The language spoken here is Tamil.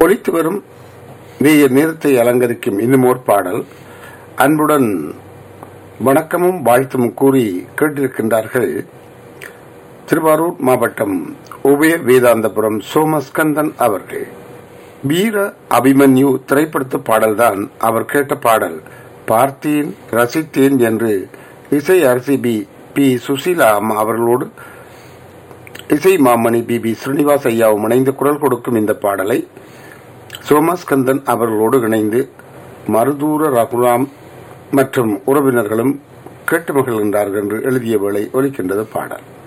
ஒலித்து வரும் நேய நேரத்தை அலங்கரிக்கும் இன்னும் ஓர் பாடல் அன்புடன் வணக்கமும் வாழ்த்தும் கூறி கேட்டிருக்கின்றார்கள் திருவாரூர் மாவட்டம் உபய வேதாந்தபுரம் சோமஸ்கந்தன் அவர்கள் வீர அபிமன்யு திரைப்படத்து பாடல்தான் அவர் கேட்ட பாடல் பார்த்தேன் ரசித்தேன் என்று இசை அரசி பி பி சுசீலா அம்மா அவர்களோடு இசை மாமணி பி பி ஸ்ரீனிவாஸ் ஐயாவும் இணைந்து குரல் கொடுக்கும் இந்த பாடலை சோமஸ்கந்தன் அவர்களோடு இணைந்து மருதூர ரகுராம் மற்றும் உறவினர்களும் கேட்டு மகிழ்கின்றார்கள் என்று எழுதிய வேளை ஒலிக்கின்றது பாடல்